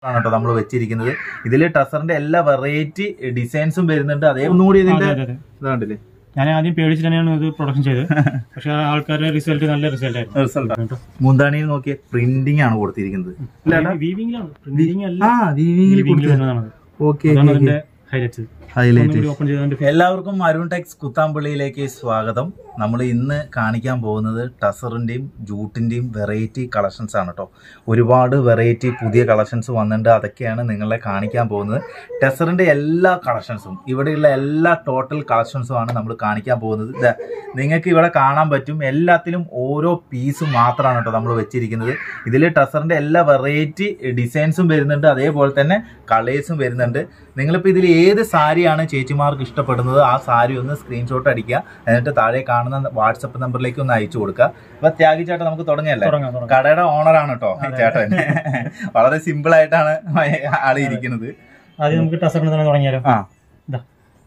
ആണ് കേട്ടോ നമ്മൾ വെച്ചിരിക്കുന്നത് ഇതിൽ ടസറിന്റെ എല്ലാ വെറൈറ്റി ഡിസൈൻസും വരുന്നുണ്ട് അതേ ഒന്നുകൂടി ഇതിന്റെ അതെ, അതെ. ഇതാണ്ടില്ലേ ഞാൻ ആദ്യം പേടിച്ചിട്ട് തന്നെയാണ് ഇത് പ്രൊഡക്ഷൻ ചെയ്തത് പക്ഷെ ആൾക്കാരുടെ റിസൾട്ട് നല്ല റിസൾട്ട് ആയിരുന്നു റിസൾട്ട് മുന്താണിയിൽ നോക്കിയ പ്രിന്റിംഗ് ആണ് കൊടുത്തിരിക്കുന്നത് ഇല്ല വീവിംഗിലാണ് പ്രിന്റിംഗ് അല്ല ആ വീവിംഗിൽ വീവിംഗിൽ വരുന്നതാണ് ഓക്കെ അതാണ് അതിന്റെ ഹൈലൈറ്റ് ഹൈലൈറ്റ് ഓപ്പൺ ചെയ്തതിന്റെ എല്ലാവർക്കും അരുൺ ടെക്സ് കുത്താമ്പള്ളിയിലേക്ക് സ്വാഗതം നമ്മൾ ഇന്ന് കാണിക്കാൻ പോകുന്നത് ടസറിന്റെയും ജൂട്ടിന്റെയും വെറൈറ്റി കളക്ഷൻസ് ആണ് കേട്ടോ ഒരുപാട് വെറൈറ്റി പുതിയ കളക്ഷൻസ് വന്നിട്ടുണ്ട് അതൊക്കെയാണ് നിങ്ങളെ കാണിക്കാൻ പോകുന്നത് ടെസറിന്റെ എല്ലാ കളക്ഷൻസും ഇവിടെയുള്ള എല്ലാ ടോട്ടൽ കളക്ഷൻസും ആണ് നമ്മൾ കാണിക്കാൻ പോകുന്നത് ദാ, നിങ്ങൾക്ക് ഇവിടെ കാണാൻ പറ്റും എല്ലാത്തിലും ഓരോ പീസും മാത്രമാണ് കേട്ടോ നമ്മൾ വെച്ചിരിക്കുന്നത് ഇതിൽ ടസറിന്റെ എല്ലാ വെറൈറ്റി ഡിസൈൻസും വരുന്നുണ്ട് അതേപോലെ തന്നെ കളേഴ്സും വരുന്നുണ്ട് നിങ്ങളിപ്പോൾ ഇതിൽ ഏത് സാരിയാണ് ചേച്ചിമാർക്ക് ഇഷ്ടപ്പെടുന്നത് ആ സാരി ഒന്ന് സ്ക്രീൻഷോട്ട് അടിക്കുക എന്നിട്ട് താഴെ കാണുന്ന വാട്സപ്പ് നമ്പറിലേക്ക് ഒന്ന് അയച്ചു കൊടുക്കുക അപ്പൊ ത്യാഗി ചേട്ടൻ നമുക്ക് തുടങ്ങിയല്ലേ തുടങ്ങാം തുടങ്ങാം കടയുടെ ഓണറാണ് കേട്ടോ ഈ ചേട്ടൻ വളരെ സിമ്പിൾ ആയിട്ടാണ് ആള് ഇരിക്കുന്നത് ആദ്യം നമുക്ക് ടസറിന് തന്നെ തുടങ്ങിയാലോ ആ ഇതാ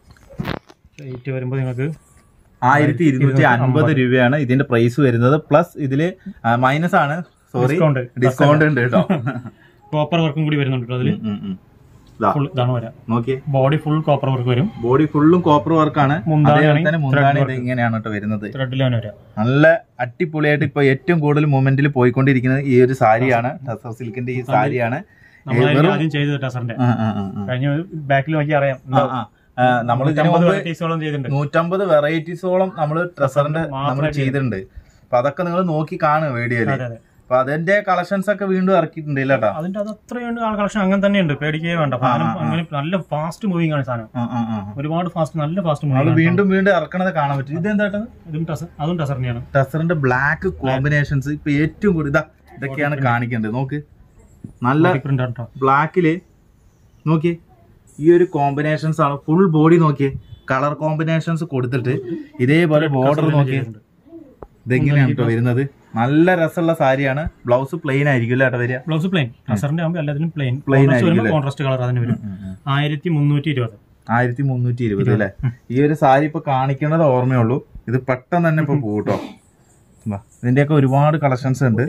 റേറ്റ് വരുമ്പോൾ നിങ്ങൾക്ക് ആയിരത്തി ഇരുന്നൂറ്റി അൻപത് രൂപയാണ് ഇതിന്റെ പ്രൈസ് വരുന്നത് പ്ലസ് ഇതില് മൈനസ് ആണ് സോറി ഡിസ്കൗണ്ട് ഡിസ്കൗണ്ട് ഉണ്ട് കേട്ടോ കോപ്പർ വർക്കും കൂടി വരുന്നുണ്ട് കേട്ടോ അതിൽ ഉം, ഉം. ദാ, ഫുൾ ഇതാണ് വരാം നോക്കിയേ ബോഡി ഫുൾ കോപ്പർ വർക്ക് വരും ബോഡി ഫുള്ളും കോപ്പർ വർക്കാണ് മുന്താണി അതേപോലെ തന്നെ മുന്താണി thread ഇത് ഇങ്ങനെയാണ് കേട്ടോ വരുന്നത് ത്രെഡിലാണ് വരാം നല്ല അടിപൊളിയായിട്ട് ഇപ്പൊ ഏറ്റവും കൂടുതൽ മൂമെന്റിൽ പോയിക്കൊണ്ടിരിക്കുന്നത് ഈ ഒരു സാരിയാണ് ടസർ സിൽക്കിന്റെ ഈ സാരിയാണ് നമ്മൾ ആദ്യം ചെയ്തത് ടസറിന്റെ ആ, ആ, ആ, ആ. കഴിഞ്ഞ ബാക്കിൽ നോക്കി അറിയാം ആ, ആ. ആ, നമ്മൾ ഇതിനു നൂറ്റമ്പത് മുമ്പ് വെറൈറ്റീസോളം ചെയ്തിട്ടുണ്ട് നൂറ്റമ്പത് വെറൈറ്റീസോളം നമ്മൾ ട്രസറിന്റെ നമ്മൾ മാത്രമായിട്ട് ചെയ്തിട്ടുണ്ട് അപ്പൊ അതൊക്കെ നിങ്ങൾ നോക്കി കാണുക വീഡിയോയില് അതെ അതെ അപ്പൊ അതിന്റെ കളക്ഷൻസ് ഒക്കെ വീണ്ടും ഇറക്കിയിട്ടുണ്ട് ഇല്ല കേട്ടോ അതിന്റെ അത് അത്രയുണ്ട് ആ കളക്ഷൻ അങ്ങനെ തന്നെയുണ്ട് പേടിക്കേ വേണ്ട സാധനം അങ്ങനെ നല്ല ഫാസ്റ്റ് മൂവിങ് ആണ് സാധനം ആ, ആ, ആ. ഒരുപാട് ഫാസ്റ്റ് നല്ല ഫാസ്റ്റ് നമ്മള് മൂവിങ് വീണ്ടും വീണ്ടും ഇറക്കണത് കാണാൻ പറ്റും ഇതെന്താ ഇതും ടസർ അതും ടസറിനെയാണ് ടസറിന്റെ ബ്ലാക്ക് കോമ്പിനേഷൻസ് ഇപ്പൊ ഏറ്റവും കൂടുതൽ ഇതാ ഇതൊക്കെയാണ് കാണിക്കേണ്ടത് നോക്ക് നല്ല പ്രിന്റ് ആണ് ട്ടോ. ബ്ലാക്കില് നോക്കിയേ ഈ ഒരു കോമ്പിനേഷൻസ് ആണ് ഫുൾ ബോഡി നോക്കിയേ കളർ കോമ്പിനേഷൻസ് കൊടുത്തിട്ട് ഇതേപോലെ ബോർഡർ നോക്കിയേ ചെയ്തിട്ടുണ്ട്. ഇതെങ്ങനെയാണ് കേട്ടോ വരുന്നത് നല്ല രസമുള്ള സാരിയാണ് ബ്ലൗസ് പ്ലെയിൻ ആയിരിക്കും അല്ലേ ഏട്ടാ വരിക ബ്ലൗസ് പ്ലെയിൻ ടസറിന്റെ ആകുമ്പോൾ എല്ലാത്തിനും പ്ലെയിൻ Plain ആയിരിക്കും അല്ലേ? കോൺട്രാസ്റ്റ് കളർ അതിന് വരും ആയിരത്തി മുന്നൂറ്റി ഇരുപത് ആയിരത്തി മുന്നൂറ്റി ഇരുപത് അല്ലേ ഈ ഒരു സാരി ഇപ്പൊ കാണിക്കുന്നത് ഓർമ്മയുള്ളൂ ഇത് പെട്ടെന്ന് തന്നെ ഇപ്പൊ പോട്ടോ ഇതിന്റെയൊക്കെ ഒരുപാട് കളക്ഷൻസ് ഉണ്ട്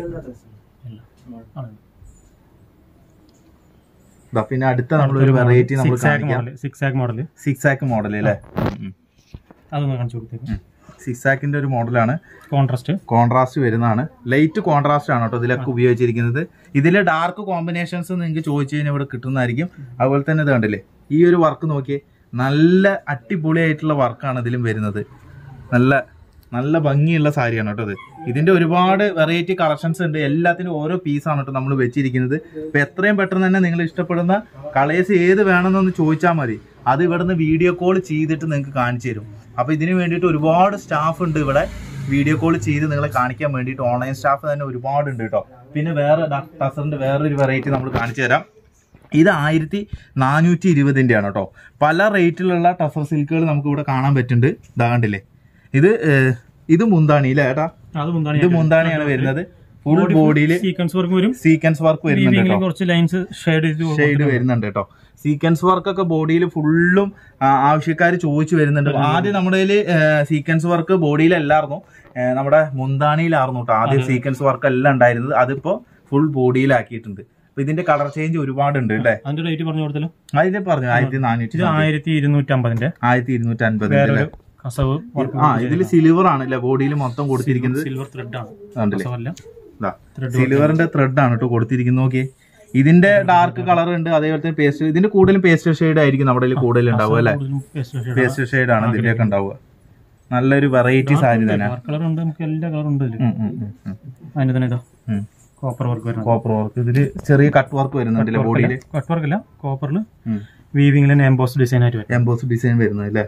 ദാ പിന്നെ അടുത്ത നമ്മൾ ഒരു വെറൈറ്റി നമ്മൾ സിക്സ് ആക്ക് കാണിക്കാം മോഡൽ സിക്സ് ആക്ക് മോഡൽ സിക്സ് ആക്ക് മോഡൽ അല്ലേ അതൊന്ന് കാണിച്ചു കൊടുത്തേക്കും സിക്സ് ആക്കിന്റെ ഒരു മോഡലാണ് കോൺട്രാസ്റ്റ് കോൺട്രാസ്റ്റ് വരുന്നതാണ് ലൈറ്റ് കോൺട്രാസ്റ്റ് ആണ് കേട്ടോ ഇതിലൊക്കെ ഉപയോഗിച്ചിരിക്കുന്നത് ഇതിൽ ഡാർക്ക് കോമ്പിനേഷൻസ് നിങ്ങൾക്ക് ചോദിച്ചു കഴിഞ്ഞാൽ ഇവിടെ കിട്ടുന്നതായിരിക്കും അതുപോലെ തന്നെ ഇത് കണ്ടില്ലേ ഈ ഒരു വർക്ക് നോക്കിയേ നല്ല അടിപൊളിയായിട്ടുള്ള വർക്കാണ് ഇതിലും വരുന്നത് നല്ല നല്ല ഭംഗിയുള്ള സാരിയാണ് കേട്ടോ ഇത് ഇതിന്റെ ഒരുപാട് വെറൈറ്റി കളക്ഷൻസ് ഉണ്ട് എല്ലാത്തിനും ഓരോ പീസാണ് കേട്ടോ നമ്മൾ വെച്ചിരിക്കുന്നത് അപ്പൊ എത്രയും പെട്ടെന്ന് തന്നെ നിങ്ങൾ ഇഷ്ടപ്പെടുന്ന കളേഴ്സ് ഏത് വേണമെന്നൊന്ന് ചോദിച്ചാൽ മതി അത് ഇവിടുന്ന് വീഡിയോ കോൾ ചെയ്തിട്ട് നിങ്ങൾക്ക് കാണിച്ചു തരും അപ്പൊ ഇതിന് വേണ്ടിയിട്ട് ഒരുപാട് സ്റ്റാഫ് ഉണ്ട് ഇവിടെ വീഡിയോ കോൾ ചെയ്ത് നിങ്ങളെ കാണിക്കാൻ വേണ്ടിയിട്ട് ഓൺലൈൻ സ്റ്റാഫ് തന്നെ ഒരുപാട് ഉണ്ട് കേട്ടോ പിന്നെ വേറെ ദാ ടസറിന്റെ വേറൊരു വെറൈറ്റി നമ്മൾ കാണിച്ചു തരാം ഇത് ആയിരത്തി നാനൂറ്റി ഇരുപതിൻ്റെ ആണ് കേട്ടോ പല റേറ്റിലുള്ള ടസർ സിൽക്കുകൾ നമുക്ക് ഇവിടെ കാണാൻ പറ്റുന്നുണ്ട് ഇതാ കണ്ടില്ലേ ഇത് ഏഹ്, ഇത് മുന്താണി അല്ലേ ഏട്ടാ അത് മുന്താണി ഇത് മുന്താണിയാണ് വരുന്നത് ഫുൾ ബോഡിയിൽ സീക്വൻസ് വർക്ക് വരും സീക്വൻസ് വർക്ക് വരുന്നുണ്ട് വീവിംഗിൽ കേട്ടോ കുറച്ച് ലൈൻസ് ഷെയ്ഡ് ചെയ്ത് ഷെയ്ഡ് വരുന്നുണ്ട് കേട്ടോ സീക്വൻസ് വർക്ക് ഒക്കെ ബോഡിയിൽ ഫുള്ളും ആവശ്യക്കാർ ചോദിച്ചു വരുന്നുണ്ട് ആദ്യം നമ്മുടെ സീക്വൻസ് വർക്ക് ബോഡിയിലല്ലായിരുന്നു ഏഹ്, നമ്മുടെ മുന്താണിയിലായിരുന്നു കേട്ടോ ആദ്യം സീക്വൻസ് വർക്ക് എല്ലാം ഉണ്ടായിരുന്നത് അതിപ്പോ ഫുൾ ബോഡിയിലാക്കിയിട്ടുണ്ട് അപ്പൊ ഇതിന്റെ കളർ ചേഞ്ച് ഒരുപാടുണ്ട് അല്ലേ അതിന്റെ റേറ്റ് പറഞ്ഞു കൊടുത്തല്ലോ അതിന്റെ പറഞ്ഞു ആയിരത്തി നാനൂറ്റി ഇത് ആയിരത്തി ഇരുന്നൂറ്റി അമ്പതിന്റെ ആയിരത്തി ഇരുന്നൂറ്റി അൻപത് വേറൊരു കസവ് ആ ഇതിൽ സിൽവർ ആണ് അല്ലെ ബോഡിയിൽ മൊത്തം കൊടുത്തിരിക്കുന്നത് സിൽവർ ത്രെഡ് ആണ് കണ്ടില്ലേ കസവല്ല ഇതാ Thread സിൽവറിന്റെ ത്രെഡ് ആണ് കേട്ടോ കൊടുത്തിരിക്കുന്നത് നോക്കിയേ ഇതിന്റെ ഡാർക്ക് കളർ ഉണ്ട് അതേപോലെ തന്നെ പേസ്റ്റ് ഇതിന്റെ കൂടുതലും പേസ്റ്റ് ഷെയ്ഡ് ആയിരിക്കും നമ്മുടെ കയ്യിൽ കൂടുതൽ ഉണ്ടാവുക അല്ലെ പേസ്റ്റ് ഷെയ്ഡ് ആണ് ഇതിന്റെ ഒക്കെ ഉണ്ടാവുക നല്ലൊരു വെറൈറ്റി സാരി തന്നെ കളർ ഉണ്ട് നമുക്ക് എല്ലാ കളറും ഉണ്ട് ഇതില് ഉം, ഉം, ഉം, ഉം. അതിന് തന്നെ ഇതാ ഉം. കോപ്പർ വർക്ക് വരുന്നത് കോപ്പർ വർക്ക് ഇതില് ചെറിയ കട്ട് വർക്ക് വരുന്നുണ്ടല്ലേ ബോഡിയിൽ കട്ട് വർക്ക് അല്ല കോപ്പറിൽ വീവിംഗിൽ എംബോസ് ഡിസൈൻ ആയിട്ട് വരും എംബോസ് ഡിസൈൻ വരുന്നത് അല്ലേ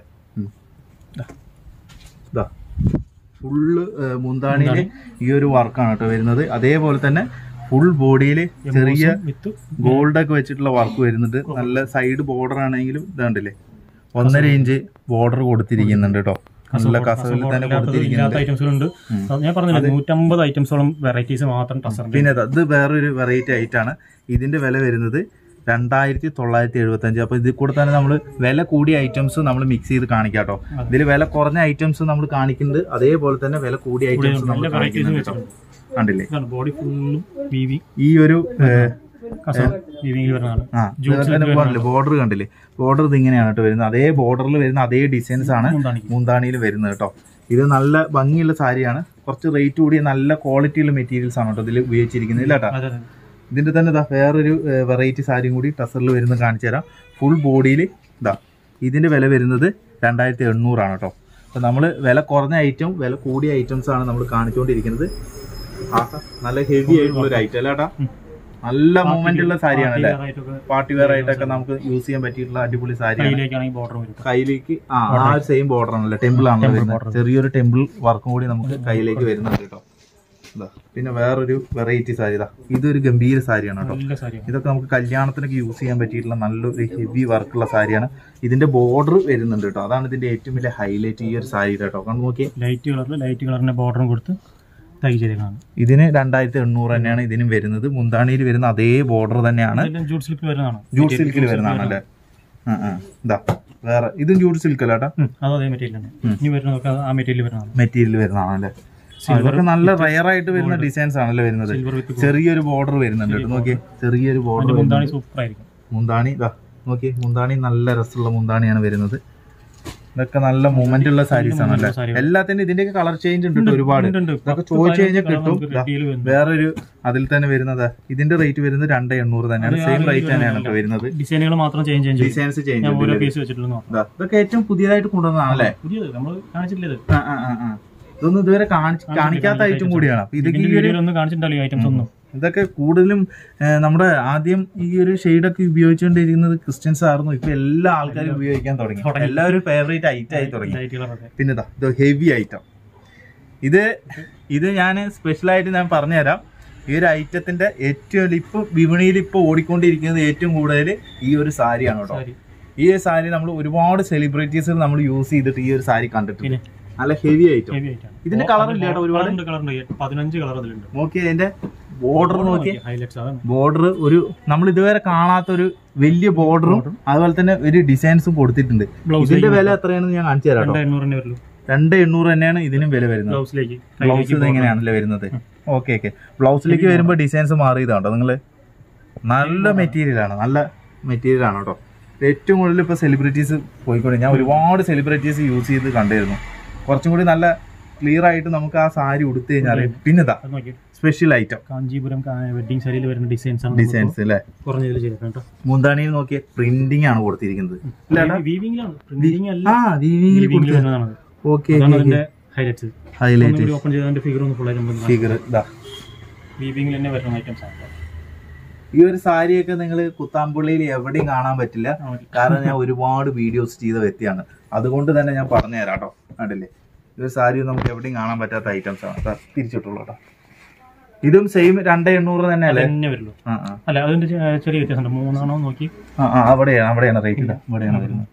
ഫുള്ള് മുന്താണിയില് ഈ ഒരു വർക്കാണ് കേട്ടോ വരുന്നത് അതേപോലെ തന്നെ ഫുൾ ബോഡിയിൽ ചെറിയ വിത്ത് ഗോൾഡ് ഒക്കെ വെച്ചിട്ടുള്ള വർക്ക് വരുന്നുണ്ട് നല്ല സൈഡ് ബോർഡർ ആണെങ്കിലും ഇതാണ്ടില്ലേ ഒന്നര ഇഞ്ച് ബോർഡർ കൊടുത്തിരിക്കുന്നുണ്ട് കേട്ടോ നല്ല കസവിൽ തന്നെ ഇല്ലാത്ത കൊടുത്തിരിക്കുന്നുണ്ട് ഐറ്റംസുകളുണ്ട് ഞാൻ പറഞ്ഞില്ല നൂറ്റമ്പത് ഐറ്റംസോളം വെറൈറ്റീസ് മാത്രം ടസറിന്റെ പിന്നെ ഇത് ഇത് വേറൊരു വെറൈറ്റി ആയിട്ടാണ് ഇതിന്റെ വില വരുന്നത് രണ്ടായിരത്തി തൊള്ളായിരത്തി എഴുപത്തി അഞ്ച് അപ്പൊ ഇതിൽ കൂടെ തന്നെ നമ്മൾ വില കൂടിയ ഐറ്റംസ് നമ്മൾ മിക്സ് ചെയ്ത് കാണിക്കാം കേട്ടോ ഇതിൽ വില കുറഞ്ഞ ഐറ്റംസ് നമ്മൾ കാണിക്കുന്നുണ്ട് അതേപോലെ തന്നെ വില കൂടിയ ഐറ്റംസ് നമ്മൾ നല്ല വെറൈറ്റീസ് കാണിക്കുന്നുണ്ട് കേട്ടോ വെച്ചിട്ടുണ്ട് കണ്ടില്ലേ ബോഡി ഫുള്ളും വീവി ഈ ഒരു ഏഹ്, കസവ് വീവിങ്ങിൽ വരുന്നതാണ് ആ Jute silk വരുന്നതാണ്. ബോർഡർ കണ്ടില്ലേ ബോർഡർ ഇത് ഇങ്ങനെയാണ് കേട്ടോ വരുന്നത് അതേ ബോർഡറിൽ വരുന്ന അതേ ഡിസൈൻസ് ആണ് മുന്താണിക്ക്. മുന്താണിയിൽ വരുന്നത് കേട്ടോ ഇത് നല്ല ഭംഗിയുള്ള സാരിയാണ് കുറച്ച് റേറ്റ് കൂടിയ നല്ല ക്വാളിറ്റിയുള്ള മെറ്റീരിയൽസ് ആണ് കേട്ടോ ഇതിൽ ഉപയോഗിച്ചിരിക്കുന്നത് ഇല്ല കേട്ടോ അതെ അതെ ഇതിന്റെ തന്നെ ഇതാ വേറൊരു വെറൈറ്റി സാരിയും കൂടി ടസറിൽ വരുന്നത് കാണിച്ചു തരാം ഫുൾ ബോഡിയിൽ ഇതാ ഇതിന്റെ വില വരുന്നത് രണ്ടായിരത്തി എണ്ണൂറാണ് കേട്ടോ അപ്പൊ നമ്മൾ വില കുറഞ്ഞ ഐറ്റം വില കൂടിയ ഐറ്റംസ് ആണ് നമ്മൾ കാണിച്ചുകൊണ്ടിരിക്കുന്നത് ആഹാ നല്ല ഹെവി ആയിട്ടുള്ള ഒരു ഐറ്റം അല്ലേട്ടാ നല്ല മൂവ്മെന്റ് ഉള്ള സാരിയാണല്ലേ ആയിട്ടൊക്കെ പാർട്ടി വെയർ ആയിട്ടൊക്കെ നമുക്ക് യൂസ് ചെയ്യാൻ പറ്റിയിട്ടുള്ള അടിപൊളി സാരിയാണ് കയ്യിലേക്കാണെങ്കിൽ ബോർഡർ വരും കയ്യിലേക്ക് ആ ആ സെയിം ബോർഡർ ആണല്ലോ ടെമ്പിൾ ആണല്ലോ Temple വരുന്നത് border. ചെറിയൊരു ടെമ്പിൾ വർക്കും കൂടി നമുക്ക് കയ്യിലേക്ക് വരുന്നുണ്ട് കേട്ടോ ഇതാ പിന്നെ വേറൊരു വെറൈറ്റി സാരി ഇതാ ഇതൊരു ഗംഭീര സാരിയാണ് കേട്ടോ നല്ല സാരിയാണ് ഇതൊക്കെ നമുക്ക് കല്യാണത്തിനൊക്കെ യൂസ് ചെയ്യാൻ പറ്റിയിട്ടുള്ള നല്ലൊരു ഹെവി വർക്കുള്ള സാരിയാണ് ഇതിന്റെ ബോർഡർ വരുന്നുണ്ട് കേട്ടോ അതാണ് ഇതിന്റെ ഏറ്റവും വലിയ ഹൈലൈറ്റ് ഈ ഒരു സാരി കേട്ടോ കണ്ടു നോക്കിയേ ലൈറ്റ് കളറിൽ ലൈറ്റ് കളറിന്റെ ബോർഡറും കൊടുത്ത് തൈ ചെയ്തേക്കാണ് ഇതിന് രണ്ടായിരത്തി എണ്ണൂറ് തന്നെയാണ് ഇതിനും വരുന്നത് മുന്താണിയിൽ വരുന്ന അതേ ബോർഡർ തന്നെയാണ് ഇതെല്ലാം ജൂട്ട് സ്ലിപ്പ് വരുന്നതാണ് ജൂട്ട് സിൽക്കിൽ വരുന്നതാണല്ലേ ആ ആ ഇതാ വേറെ ഇതും ജൂട്ട് സിൽക്ക് അല്ലേട്ടാ ഉം, അതും അതേ മെറ്റീരിയൽ തന്നെ ഇനി വരുന്നതൊക്കെ അത് ആ മെറ്റീരിയൽ വരുന്നതാണ് മെറ്റീരിയൽ വരുന്നതാണല്ലേ ആ, ഇതൊക്കെ നല്ല റയർ ആയിട്ട് വരുന്ന ഡിസൈൻസ് ആണല്ലേ വരുന്നത് സിൽവർ വിത്ത് ചെറിയൊരു ബോർഡർ വരുന്നുണ്ട് കേട്ടോ നോക്കിയേ ചെറിയൊരു ബോർഡർ മുന്താണി സൂപ്പർ ആയിരിക്കും മുന്താണി ഇതാ നോക്കിയേ മുന്താണി നല്ല രസമുള്ള മുന്താണിയാണ് വരുന്നത് ഇതൊക്കെ നല്ല മൂവ്മെന്റ് ഉള്ള സാരീസ് ആണല്ലേ സാരി. എല്ലാത്തിനും ഇതിന്റെയൊക്കെ കളർ ചേഞ്ച് ഉണ്ട് കേട്ടോ ഒരുപാട് ഉണ്ട്, ഉണ്ട്. ഇതൊക്കെ പത്ത് ചോദിച്ചു കഴിഞ്ഞാൽ പതിനഞ്ച് കിട്ടും നമുക്ക് ദാ, റെഡിയിൽ വരുന്നു. വേറൊരു അതിൽ തന്നെ വരുന്നത് ഇതിന്റെ റേറ്റ് വരുന്നത് രണ്ട് എണ്ണൂറ് തന്നെയാണ് അത് ആ സെയിം range റേറ്റ് തന്നെയാണ് വരുന്നില്ല. കേട്ടോ വരുന്നത് ഡിസൈനുകൾ മാത്രം ചേഞ്ച് ചേഞ്ച് ചെയ്യും ഡിസൈൻസ് ചേഞ്ച് ഞാൻ ഓരോ ഉണ്ട് പീസ് വെച്ചിട്ടുള്ളൂ ദാ, ഇതൊക്കെ ഏറ്റവും പുതിയതായിട്ട് കൊണ്ടുവന്നതാണല്ലേ പുതിയത് നമ്മൾ കാണിച്ചിട്ടില്ല ഇത് ആ, ആ, ആ, ആ. ഇതൊന്നും ഇതുവരെ കാണിച്ച് കാണിക്കാത്ത ഐറ്റം കൂടിയാണ് അപ്പൊ ഇതൊക്കെ ഈ ഒരു ഒന്നും കാണിച്ചിട്ടുണ്ടല്ലോ ഐറ്റംസ് ഒന്നും ഇതൊക്കെ കൂടുതലും ഏഹ്, നമ്മുടെ ആദ്യം ഈ ഒരു ഷെയ്ഡൊക്കെ ഉപയോഗിച്ചുകൊണ്ടിരിക്കുന്നത് ക്രിസ്ത്യൻസ് ആയിരുന്നു ഇപ്പൊ എല്ലാ ആൾക്കാരും ഉപയോഗിക്കാൻ തുടങ്ങി എല്ലാവരും ഫേവറേറ്റ് ഐറ്റം ആയി തുടങ്ങി ലൈറ്റ് കളറൊക്കെ പിന്നെ ഇതാ ഇത് ഹെവി ഐറ്റം ഇത് ഇത് ഞാൻ സ്പെഷ്യലായിട്ട് ഞാൻ പറഞ്ഞുതരാം ഈ ഒരു ഐറ്റത്തിന്റെ ഏറ്റവും വലിയ- ഇപ്പൊ വിപണിയിൽ ഇപ്പൊ ഓടിക്കൊണ്ടിരിക്കുന്നത് ഏറ്റവും കൂടുതൽ ഈ ഒരു സാരിയാണ് കേട്ടോ സാരി ഈ ഒരു സാരി നമ്മൾ ഒരുപാട് സെലിബ്രിറ്റീസ് നമ്മൾ യൂസ് ചെയ്തിട്ട് ഈ ഒരു സാരി കണ്ടിട്ടുണ്ട് പിന്നെ നല്ല ഹെവി ഐറ്റം ഹെവി ആയിട്ടാണ് ഇതിന്റെ കളർ ഇല്ല കേട്ടോ ഒരുപാട് കളറുണ്ട് കളറുണ്ട് പതിനഞ്ച് കളർ അതിലുണ്ട് നോക്കി അതിന്റെ ബോർഡർ നോക്കി ഹൈലൈറ്റ്സ് അതാണ് ബോർഡർ ഒരു നമ്മൾ ഇതുവരെ കാണാത്ത ഒരു വലിയ ബോർഡറും അതുപോലെ തന്നെ ഒരു ഡിസൈൻസും കൊടുത്തിട്ടുണ്ട് ബ്ലൗസ് ഇതിന്റെ വില എത്രയാണെന്ന് ഞാൻ കാണിച്ചു തരാം കേട്ടോ രണ്ട് എണ്ണൂറിന്റെ വരുള്ളൂ രണ്ട് എണ്ണൂറ് തന്നെയാണ് ഇതിനും വില വരുന്നത് ബ്ലൗസിലേക്ക് ബ്ലൗസ് ഇത് എങ്ങനെയാണല്ലേ വരുന്നത് ഓക്കെ ഓക്കെ ബ്ലൗസിലേക്ക് വരുമ്പോൾ ഡിസൈൻസ് മാറിയതാണോ നിങ്ങൾ നല്ല മെറ്റീരിയൽ ആണ് നല്ല മെറ്റീരിയൽ ആണ് കേട്ടോ ഏറ്റവും കൂടുതൽ ഇപ്പോൾ സെലിബ്രിറ്റീസ് പോയിക്കൊണ്ട് ഞാൻ ഒരുപാട് സെലിബ്രിറ്റീസ് യൂസ് ചെയ്ത് കണ്ടിരുന്നു കുറച്ചും കൂടി നല്ല ക്ലിയർ ആയിട്ട് നമുക്ക് ആ സാരി ഉടുത്തു കഴിഞ്ഞാൽ പിന്നെ ഇതാ അത് നോക്കി സ്പെഷ്യൽ ഐറ്റം കാഞ്ചീപുരം വെഡിങ് സാരിയിൽ വരുന്ന ഡിസൈൻസ് ആണ് ഡിസൈൻസ് അല്ലേ കുറഞ്ഞതിൽ ചെയ്തേക്കാം കേട്ടോ മുന്താണിയിൽ നോക്കിയ പ്രിന്റിംഗ് ആണ് കൊടുത്തിരിക്കുന്നത് ഇല്ലേടാ? വീവിംഗിലാണ് പ്രിന്റിംഗ് അല്ല ആ വീവിംഗിൽ വീവിംഗിൽ വരുന്നതാണ് ഓക്കെ അതാണ് അതിന്റെ ഹൈലൈറ്റ്സ് ഹൈലൈറ്റ് ഓപ്പൺ ചെയ്ത് അതിന്റെ ഫിഗർ ഒന്ന് ഫുൾ ആയിട്ട് ഫിഗർ ഇതാ വീവിംഗിൽ തന്നെ വരുന്ന ഐറ്റംസ് ആണ് ഈ ഒരു സാരിയൊക്കെ നിങ്ങൾ കുത്താമ്പുള്ളിയിൽ എവിടെയും കാണാൻ പറ്റില്ല കാരണം ഞാൻ ഒരുപാട് വീഡിയോസ് ചെയ്ത വ്യക്തിയാണ് അതുകൊണ്ട് തന്നെ ഞാൻ പറഞ്ഞു തരാം കേട്ടോ കണ്ടില്ലേ ഈ ഒരു സാരി നമുക്ക് എവിടെയും കാണാൻ പറ്റാത്ത ഐറ്റംസ് ആണ് ദാ തിരിച്ചിട്ടുള്ളൂ കേട്ടോ ഇതും സെയിം രണ്ട് എണ്ണൂറ് തന്നെ അല്ലേ തന്നെ വരുള്ളൂ ആ ആ അല്ല അതിന്റെ ചെ- ചെറിയ വ്യത്യാസമുണ്ട് മൂന്നാണോ നോക്കി ആ ആ അവിടെയാണ് അവിടെയാണ് റേറ്റ് ഇല്ല ഇവിടെയാണ് വരുന്നത്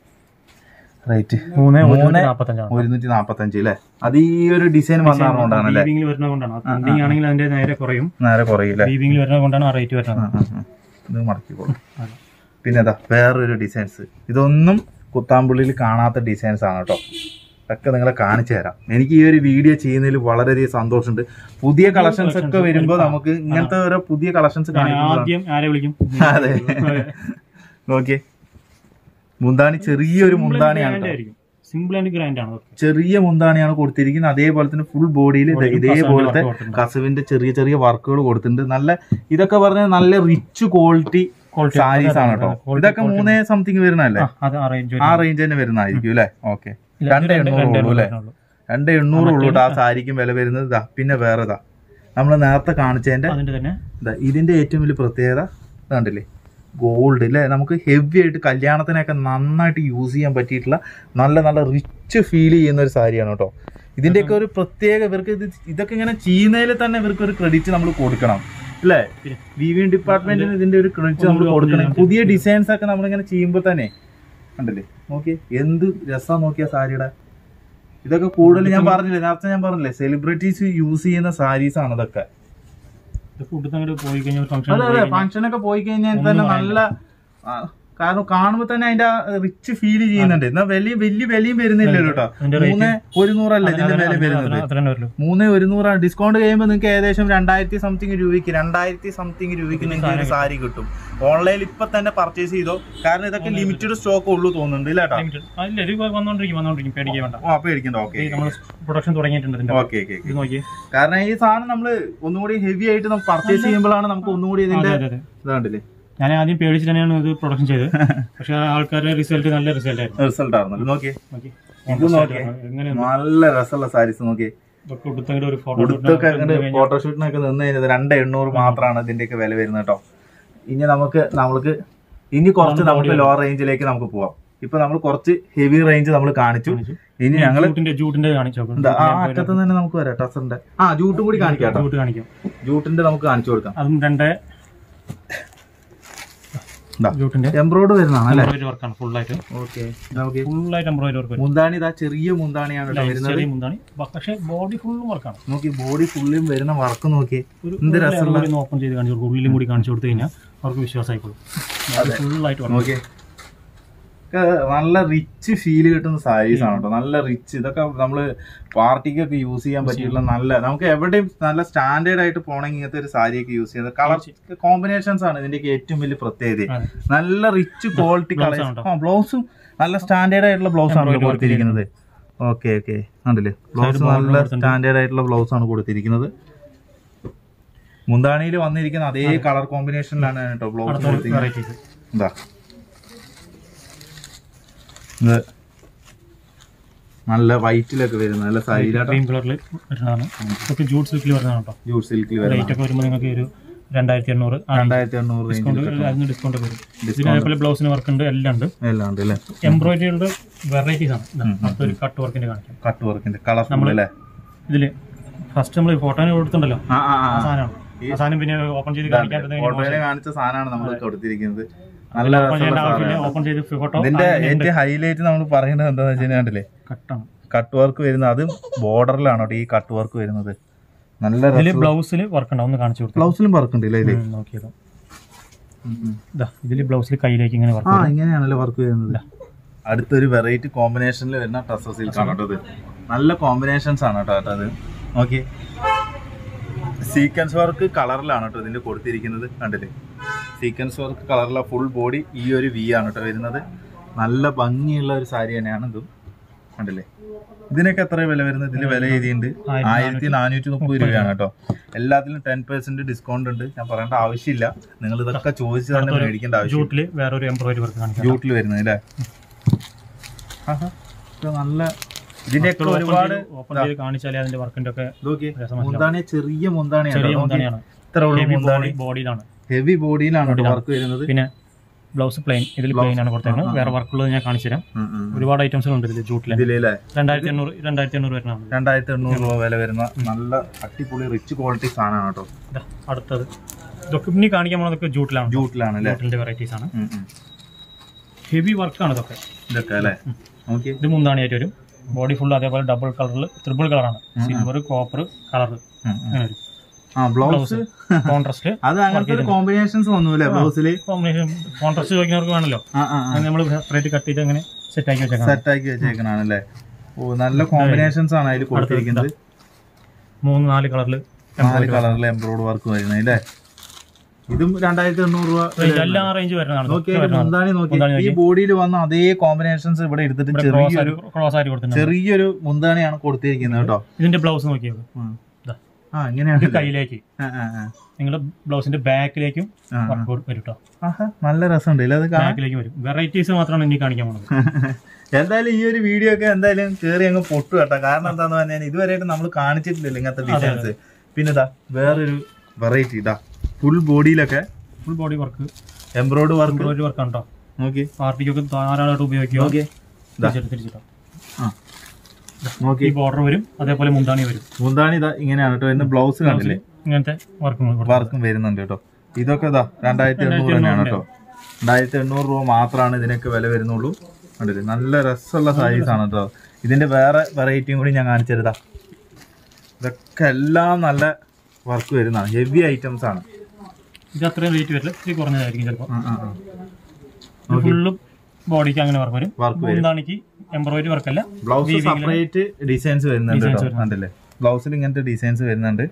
റേറ്റ് മൂന്ന് മൂന്ന് നാപ്പത്തഞ്ചാണ് ഒരുന്നൂറ്റി നാപ്പത്തഞ്ച് അല്ലേ അത് ഈ ഒരു ഡിസൈൻ വന്നതുകൊണ്ടാണല്ലേ വീവിംഗിൽ വരുന്നത് കൊണ്ടാണ് പ്രിന്റിംഗ് ആണെങ്കിൽ അതിന്റെ നേരെ കുറയും നേരെ കുറയില്ലേ വീവിംഗിൽ വരുന്നത് കൊണ്ടാണ് ആ റേറ്റ് വരുന്നത് ആ, ആ, ആ. ഇത് മടക്കിക്കോളും പിന്നെ ഇതാ വേറൊരു ഡിസൈൻസ് ഇതൊന്നും കുത്താമ്പുള്ളിയിൽ കാണാത്ത ഡിസൈൻസ് ആണ് കേട്ടോ ഒക്കെ നിങ്ങളെ കാണിച്ചു തരാം എനിക്ക് ഈ ഒരു വീഡിയോ ചെയ്യുന്നതിൽ വളരെയധികം സന്തോഷമുണ്ട് പുതിയ കളക്ഷൻസ് ഒക്കെ വരുമ്പോൾ നമുക്ക് ഇങ്ങനത്തെ ഓരോ പുതിയ കളക്ഷൻസ് ഞാൻ കാണിക്കുമ്പോൾ ആദ്യം ആരെ വിളിക്കും അതെ ഓക്കെ മുന്താണി ചെറിയൊരു മുന്താണിയാണ് കേട്ടോ. സിമ്പിൾ ആൻഡ് ഗ്രാൻഡ് ആണ് അതൊക്കെ. ചെറിയ മുന്താണിയാണ് കൊടുത്തിരിക്കുന്നത് അതേപോലെ തന്നെ ഫുൾ ബോഡിയിൽ ഇതേപോലത്തെ work കൊടുത്തിട്ടുണ്ട്. കസവിന്റെ ചെറിയ ചെറിയ വർക്കുകൾ കൊടുത്തിട്ടുണ്ട് നല്ല ഇതൊക്കെ പറഞ്ഞാൽ നല്ല റിച്ച് ക്വാളിറ്റി Quality. സാരീസ് ആണ് കേട്ടോ Quality, ഇതൊക്കെ മൂന്നേ സംതിങ് വരുന്നല്ലേ ആ, അത് അറേഞ്ച് ആ റേഞ്ച് തന്നെ വരുന്നതായിരിക്കും അല്ലേ ഓക്കെ രണ്ട് എണ്ണൂറ് ഉള്ളൂ അല്ലേ രണ്ട് എണ്ണൂറ് ഉള്ളൂ കേട്ടോ ആ സാരിക്കും വില വരുന്നത് ഇതാ പിന്നെ വേറെ ഇതാ നമ്മൾ നേരത്തെ കാണിച്ചതിന്റെ അതിന്റെ തന്നെ ഇതാ ഇതിന്റെ ഏറ്റവും വലിയ പ്രത്യേകത ഇത് കണ്ടില്ലേ ഗോൾഡ് അല്ലേ നമുക്ക് ഹെവി ആയിട്ട് കല്യാണത്തിനൊക്കെ നന്നായിട്ട് യൂസ് ചെയ്യാൻ പറ്റിയിട്ടുള്ള നല്ല നല്ല റിച്ച് ഫീൽ ചെയ്യുന്ന ഒരു സാരിയാണ് കേട്ടോ ഇതിന്റെയൊക്കെ ഒരു പ്രത്യേക ഇവർക്ക് ഇത് ഇതൊക്കെ ഇങ്ങനെ ചെയ്യുന്നതിൽ തന്നെ ഇവർക്ക് ഒരു ക്രെഡിറ്റ് നമ്മൾ കൊടുക്കണം അല്ലേ പിന്നെ. വിവിങ് ഡിപ്പാർട്ട്മെന്റിന് ഇതിന്റെ ഒരു ക്രെഡിറ്റ് നമ്മൾ ഒന്നുകൂടി കൊടുക്കണം open പുതിയ ഡിസൈൻസ് ഒക്കെ നമ്മളിങ്ങനെ ചെയ്യുമ്പോൾ തന്നെ കണ്ടില്ലേ നോക്കി എന്ത് രസം നോക്കിയ സാരിയുടെ ഇതൊക്കെ കൂടുതൽ ഞാൻ പറഞ്ഞില്ലേ നേരത്തെ ഞാൻ പറഞ്ഞില്ലേ സെലിബ്രിറ്റീസ് യൂസ് ചെയ്യുന്ന സാരീസ് ആണ് ഇതൊക്കെ ഫുഡ് അങ്ങോട്ട് പോയി കഴിഞ്ഞാൽ ഫംഗ്ഷൻ അതെ അതെ ഫംഗ്ഷൻ ഒക്കെ പോയി കഴിഞ്ഞാൽ തന്നെ നല്ല ആ, കാരണം കാണുമ്പോ തന്നെ അതിന്റെ റിച്ച് ഫീൽ ചെയ്യുന്നുണ്ട് എന്നാ വലിയ വലിയ വിലയും വരുന്നില്ലല്ലോ കേട്ടോ അതിന്റെ മൂന്ന് ഒരുന്നൂറല്ലേ ഇതിന്റെ വില വരുന്നത് അത്ര തന്നെ വരുള്ളൂ മൂന്ന് ഒരുന്നൂറാണ് ഡിസ്കൗണ്ട് കഴിയുമ്പോൾ നിങ്ങൾക്ക് ഏകദേശം രണ്ടായിരത്തി സംതിങ് രൂപയ്ക്ക് രണ്ടായിരത്തി സംതിങ് രൂപയ്ക്ക് നിങ്ങൾക്ക് ഒരു സാരി കിട്ടും ഓൺലൈനിൽ ഇപ്പൊ തന്നെ പർച്ചേസ് ചെയ്തോ കാരണം ഇതൊക്കെ ലിമിറ്റഡ് സ്റ്റോക്ക് ഉള്ളൂ തോന്നുന്നുണ്ട് ഇല്ല കേട്ടോ Limited. അല്ല ഇത് വന്നോണ്ടിരിക്കും വന്നോണ്ടിരിക്കും പേടിക്കാൻ വേണ്ട ഓ അപ്പൊ മേടിക്കണ്ട ഓക്കെ നമ്മൾ പ്രൊഡക്ഷൻ തുടങ്ങിയിട്ടുണ്ട് ഇതിന്റെ ഓക്കെ ഓക്കെ ഇത് നോക്കിയേ കാരണം ഈ സാധനം നമ്മള് ഒന്നും കൂടി ഹെവി ആയിട്ട് നമുക്ക് പർച്ചേസ് ചെയ്യുമ്പോഴാണ് നമുക്ക് ഒന്നും കൂടി ഇതിന്റെ അതെ അതെ ഇതാണ്ടില്ലേ ഞാൻ ആദ്യം പേടിച്ച് തന്നെയാണ് ഇത് പ്രൊഡക്ഷൻ ചെയ്തത് പക്ഷെ ആൾക്കാരുടെ റിസൾട്ട് നല്ല റിസൾട്ട് ആയിരുന്നു റിസൾട്ട് ആയിരുന്നല്ലോ നോക്കിയേ നോക്കി ഇത് നോക്കിയേ എങ്ങനെ നല്ല രസമുള്ള സാരീസ് നോക്കിയേ ഇതൊക്കെ ഉടുത്തെങ്കിലും ഒരു ഫോട്ടോ ഉടുത്തൊക്കെ അങ്ങനെ ഫോട്ടോഷൂട്ടിനൊക്കെ നിന്ന് കഴിഞ്ഞത് രണ്ട് എണ്ണൂറ് മാത്രമാണ് ഇതിന്റെയൊക്കെ വില വരുന്നത് കേട്ടോ ഇനി നമുക്ക് നമ്മൾക്ക് ഇനി കുറച്ച് നമുക്ക് ലോ റേഞ്ചിലേക്ക് നമുക്ക് പോവാം ഇപ്പൊ നമ്മൾ കുറച്ച് ഹെവി റേഞ്ച് നമ്മൾ കാണിച്ചു ഇനി ഞങ്ങള് ജൂട്ടിന്റെ ജൂട്ടിന്റെ കാണിച്ചോ എന്താ ആ അറ്റത്ത് തന്നെ നമുക്ക് വരാം ടസറിന്റെ ആ ജൂട്ടും കൂടി കാണിക്കാം കേട്ടോ ജൂട്ട് കാണിക്കാം ജൂട്ടിന്റെ നമുക്ക് കാണിച്ചു കൊടുക്കാം അതും രണ്ട് ഇതാ. ജൂട്ടിന്റെ എംബ്രോയിഡ് വരുന്നതാണ് അല്ലേ എംബ്രോയിഡറി വർക്കാണ് ഫുൾ ആയിട്ട് ഓക്കെ നമുക്ക് ഫുൾ ആയിട്ട് എംബ്രോയിഡറി വർക്ക് മുന്താണി ഇതാ ചെറിയ മുന്താണിയാണ് കേട്ടോ വരുന്നത് ചെറിയ മുന്താണി പക്ഷെ ബോഡി ഫുള്ളും വർക്കാണ് നോക്കി ബോഡി ഫുള്ളും വരുന്ന വർക്ക് നോക്കി ഒരു എന്ത് രസമുള്ള ഓപ്പൺ ചെയ്ത് കാണിച്ചു കൊടുക്കും ഉള്ളിലും കൂടി കാണിച്ചു കൊടുത്തു കഴിഞ്ഞാൽ അവർക്ക് വിശ്വാസമായിക്കോളും ഫുൾ ആയിട്ട് വർക്ക് നോക്കിയേ ഒക്കെ നല്ല റിച്ച് ഫീൽ കിട്ടുന്ന സാരീസ് ആണ് കേട്ടോ നല്ല റിച്ച് ഇതൊക്കെ നമ്മള് പാർട്ടിക്കൊക്കെ യൂസ് ചെയ്യാൻ പറ്റിയിട്ടുള്ള നല്ല നമുക്ക് എവിടെയും നല്ല സ്റ്റാൻഡേർഡ് ആയിട്ട് പോണെങ്കിൽ ഇങ്ങനത്തെ ഒരു സാരിയൊക്കെ യൂസ് ചെയ്യുന്നത് കളർ കോമ്പിനേഷൻസ് ആണ് ഇതിന്റെയൊക്കെ ഏറ്റവും വലിയ പ്രത്യേകത അതെ. നല്ല റിച്ച് ക്വാളിറ്റി blouse കളേഴ്സ് ആണ് ആ ബ്ലൗസും നല്ല സ്റ്റാൻഡേർഡ് ആയിട്ടുള്ള ബ്ലൗസ് ആണ് Embroidery കൊടുത്തിരിക്കുന്നത് ഓക്കെ ഓക്കെ ഉണ്ടല്ലേ ബ്ലൗസ് border നല്ല കൊടുത്തിട്ടുണ്ട്. സ്റ്റാൻഡേർഡ് ആയിട്ടുള്ള ബ്ലൗസ് ആണ് കൊടുത്തിരിക്കുന്നത് മുന്താണിയിൽ വന്നിരിക്കുന്ന അതേ കളർ കോമ്പിനേഷനിലാണ് കേട്ടോ ബ്ലൗസ് അടുത്ത കൊടുത്തിരിക്കുന്നത് വെറൈറ്റീസ് എന്താ ഇത് നല്ല വൈറ്റിലൊക്കെ വരുന്ന നല്ല സൈലാട്ടോ ക്രീം കളറിൽ വരുന്നതാണ് ഇതൊക്കെ ജൂട്ട് സിൽക്കിൽ വരുന്നതാണ് കേട്ടോ ജൂട്ട് സിൽക്കിൽ വരുന്ന റേറ്റ് ഒക്കെ വരുമ്പോൾ നിങ്ങൾക്ക് ഒരു രണ്ടായിരത്തി എണ്ണൂറ് രണ്ടായിരത്തി എണ്ണൂറ് ഡിസ്കൗണ്ട് റേഞ്ചിൽ അതിന് ഡിസ്കൗണ്ട് വരും ഇതിന് അതേപോലെ ബ്ലൗസിന് വർക്ക് ഉണ്ട് എല്ലാം ഉണ്ട് എല്ലാം ഉണ്ട് അല്ലേ എംബ്രോയിഡറിയുടെ വെറൈറ്റീസ് ആണ് ഇതാ, അടുത്തൊരു കട്ട് വർക്കിന്റെ കാണിക്കാം കട്ട് വർക്കിന്റെ കളർഫുൾ അല്ലേ ഇതില് ഫസ്റ്റ് നമ്മൾ ഫോട്ടോന് കൊടുത്തിട്ടുണ്ടല്ലോ ആ ആ ആ ആ സാധനമാണ് ആ സാധനം പിന്നെ ഓപ്പൺ ചെയ്ത് കാണിക്കാത്തത് ഓട്ടോയില് കാണിച്ച സാധനമാണ് നമ്മൾ കൊടുത്തിരിക്കുന്നത് നല്ല ഓപ്പൺ ചെയ്യേണ്ട രസമുള്ള ആവശ്യമില്ല സാധനമാണ് ഓപ്പൺ ചെയ്ത് ഫോട്ടോ ഇതിന്റെ ഏറ്റവും ഹൈലൈറ്റ് നമ്മൾ പറയുന്നത് എന്താന്ന് വെച്ച് കഴിഞ്ഞാൽ കണ്ടില്ലേ കട്ടാണ് കട്ട് വർക്ക് വരുന്നത് അതും ബോർഡറിലാണ് കേട്ടോ ഈ കട്ട് വർക്ക് വരുന്നത് നല്ല ഇതില് രസം ബ്ലൗസിൽ വർക്ക് ഉണ്ടാവും ഒന്ന് കാണിച്ചു കൊടുത്തു ബ്ലൗസിലും വർക്ക് ഉണ്ട് ഇല്ലേ നോക്കിയത് ഇതാ ഇതില് ബ്ലൗസിൽ കയ്യിലേക്ക് ഇങ്ങനെ ആ വർക്ക് ഇങ്ങനെയാണല്ലോ വർക്ക് വരുന്നത് അടുത്തൊരു വെറൈറ്റി കോമ്പിനേഷനിൽ വരുന്ന ടസർ സിൽക്ക് ആണ് കേട്ടോ ഇത് നല്ല കോമ്പിനേഷൻസ് ആണ് കേട്ടോ അത് നോക്കി സീക്വൻസ് വർക്ക് കളറിലാണ് കേട്ടോ ഇതിന്റെ കൊടുത്തിരിക്കുന്നത് കണ്ടില്ലേ സീക്വൻസ് വർക്ക് കളറിലെ ഫുൾ ബോഡി ഈ ഒരു വി ആണ് കേട്ടോ വരുന്നത് നല്ല ഭംഗിയുള്ള ഒരു സാരി തന്നെയാണ് ഇതും കണ്ടില്ലേ ഇതിനൊക്കെ എത്ര വില വരുന്നത് ഇതിൽ വില എഴുതിയിട്ടുണ്ട് ആയിരത്തി നാനൂറ്റി മുപ്പത് രൂപയാണ് കേട്ടോ എല്ലാത്തിലും ടെൻ പെർസെന്റ് ഡിസ്കൗണ്ട് ഉണ്ട് ഞാൻ പറയേണ്ട ആവശ്യമില്ല നിങ്ങൾ ഇതൊക്കെ ചോദിച്ച് തന്നെ മേടിക്കേണ്ട ആവശ്യം ജൂട്ടില് വേറൊരു എംബ്രോയിഡറി വർക്ക് കാണിക്കാം ജൂട്ടിൽ വരുന്നത് അല്ലേ ആഹാ. ഇത് നല്ല ഇതിന്റെയൊക്കെ ഒരുപാട് ഓപ്പൺ ചെയ്ത് കാണിച്ചാലേ അതിന്റെ വർക്കിന്റെ ഒക്കെ നോക്കി രസം മുന്താണി ചെറിയ മുന്താണിയാണ് ചെറിയ കേട്ടോ. നോക്കി. മുന്താണിയാണ് ഇത്ര ഉള്ളു ഹെവി മുന്താണി ബോഡി ബോഡിയിലാണ് ഹെവി ബോഡിയിലാണ് കേട്ടോ വർക്ക് വരുന്നത് പിന്നെ ബ്ലൗസ് പ്ലെയിൻ ഇതിൽ പ്ലെയിൻ ആണ് കൊടുത്തേക്കുന്നത് വേറെ വർക്കുള്ളത് ഞാൻ കാണിച്ചു തരാം ഉം, ഉം. ഒരുപാട് ഐറ്റംസ് ഉണ്ട് ഇതിൽ ജൂട്ടില് ഇതിലല്ലേ രണ്ടായിരത്തി എണ്ണൂറ് രണ്ടായിരത്തി എണ്ണൂറ് വരുന്നതാണ് രണ്ടായിരത്തി എണ്ണൂറ് രൂപ വില വരുന്ന നല്ല അടിപൊളി റിച്ച് ക്വാളിറ്റി സാധനമാണ് കേട്ടോ ഇതാ, അടുത്തത് ഇതൊക്കെ ഇനി കാണിക്കാൻ പോകുന്നതൊക്കെ ജൂട്ടിലാണ് ജൂട്ടിലാണ് അല്ലേ ജൂട്ടിന്റെ വെറൈറ്റീസ് ആണ് ഉം, ഉം. ഹെവി വർക്കാണ് ഇതൊക്കെ ഇതൊക്കെ അല്ലേ നോക്കി ഇത് മുന്താണിയായിട്ട് വരും ബോഡി ഫുൾ അതേപോലെ ഡബിൾ കളറിൽ ത്രിബിൾ കളറാണ് സിൽവർ കോപ്പർ കളർ ഉം, ഉം. അങ്ങനെ വരും ആ ബ്ലൗസ് കോൺട്രസ്റ്റ് അത് അങ്ങനത്തെ ഒരു കോമ്പിനേഷൻസ് വന്നുല്ലേ ബ്ലൗസിൽ കോമ്പിനേഷൻ കോൺട്രസ്റ്റ് ചോദിക്കുന്നവർക്ക് വേണമല്ലോ ആ ആ നമ്മൾ സെപ്പറേറ്റ് കട്ട് ചെയ്ത് അങ്ങനെ സെറ്റ് ആക്കി വെച്ചേക്കാം സെറ്റ് ആക്കി വെച്ചേക്കണാണല്ലേ ഓ നല്ല കോമ്പിനേഷൻസ് ആണ് അതിൽ കൊടുത്തിരിക്കുന്നത് മൂന്ന് നാല് കളറിൽ നാല് കളറിൽ എംബ്രോയിഡ് വർക്ക് വരുന്നത് അല്ലേ ഇതും രണ്ടായിരത്തി എണ്ണൂറ് രൂപ എല്ലാ റേഞ്ച് വരുന്നതാണ് നോക്കിയാൽ മുന്താണി നോക്കി ഈ ബോഡിയിൽ വന്ന അതേ കോമ്പിനേഷൻസ് ഇവിടെ എടുത്തിട്ട് ചെറിയൊരു ക്രോസ് ആയിട്ട് കൊടുത്തിട്ടുണ്ട് ചെറിയൊരു മുന്താണിയാണ് കൊടുത്തിരിക്കുന്നത് കേട്ടോ ഇതിന്റെ ബ്ലൗസ് നോക്കിയോ ഉം. ഇതാ. ആ ഇങ്ങനെയാണ് കയ്യിലേക്ക് ആ, ആ, ആ. നിങ്ങളുടെ ബ്ലൗസിന്റെ ബാക്കിലേക്കും ആ, ആ. വർക്ക് വരും കേട്ടോ ആഹാ, നല്ല രസമുണ്ട് ഇല്ല അത് കാണാൻ ബാക്കിലേക്ക് വരും വെറൈറ്റീസ് മാത്രമാണ് ഇനി കാണിക്കാൻ പോകുന്നത് എന്തായാലും ഈ ഒരു വീഡിയോ ഒക്കെ എന്തായാലും കേറി അങ്ങ് പൊട്ടു കേട്ടോ കാരണം എന്താന്ന് പറഞ്ഞാൽ ഇതുവരെയായിട്ട് നമ്മൾ കാണിച്ചിട്ടില്ലല്ലോ ഇങ്ങനത്തെ ഡിസൈൻസ് പിന്നെ ഇതാ വേറൊരു വെറൈറ്റി ഇതാ ഫുൾ ബോഡിയിലൊക്കെ ഫുൾ ബോഡി വർക്ക് എംബ്രോയിഡ് വർക്ക് എംബ്രോയിഡറി വർക്കാണ് കേട്ടോ നോക്കി പാർട്ടിക്കൊക്കെ ധാരാളമായിട്ട് ഉപയോഗിക്കുക നോക്കി ഇതാ തിരിച്ചിട്ട് തിരിച്ചിട്ടോ ആ നോക്കി ഈ ബോർഡർ വരും അതേപോലെ മുന്താണി വരും മുന്താണി ഇതാ ഇങ്ങനെയാണ് കേട്ടോ ഇന്ന് ബ്ലൗസ് കണ്ടില്ലേ ഇങ്ങനത്തെ വർക്ക് വർക്കും വരുന്നുണ്ട് കേട്ടോ ഇതൊക്കെ ഇതാ രണ്ടായിരത്തി എണ്ണൂറ് തന്നെയാണ് കേട്ടോ രണ്ടായിരത്തി എണ്ണൂറ് രൂപ മാത്രമാണ് ഇതിനൊക്കെ വില വരുന്നുള്ളൂ കണ്ടില്ലേ നല്ല രസമുള്ള സൈസ് ആണ് കേട്ടോ ഇതിന്റെ വേറെ വെറൈറ്റിയും കൂടി ഞാൻ കാണിച്ചെടുതാ ഇതൊക്കെ എല്ലാം നല്ല വർക്ക് വരുന്നതാണ് ഹെവി ഐറ്റംസ് ആണ് ഇത് അത്രയും റേറ്റ് വരില്ല ഇത്തിരി കുറഞ്ഞതായിരിക്കും ചിലപ്പോൾ ആ, ആ, ആ. ഫുള്ള് ബോഡിക്ക് അങ്ങനെ വർക്ക് വരും വർക്ക് വരും മുന്താണിക്ക് എംബ്രോയിഡറി വർക്കല്ല ബ്ലൗസ് സെപ്പറേറ്റ് ഡിസൈൻസ് വരുന്നുണ്ട് Designs കേട്ടോ വരുന്നുണ്ട്. കണ്ടില്ലേ ബ്ലൗസിൽ ഇങ്ങനത്തെ ഡിസൈൻസ് വരുന്നുണ്ട്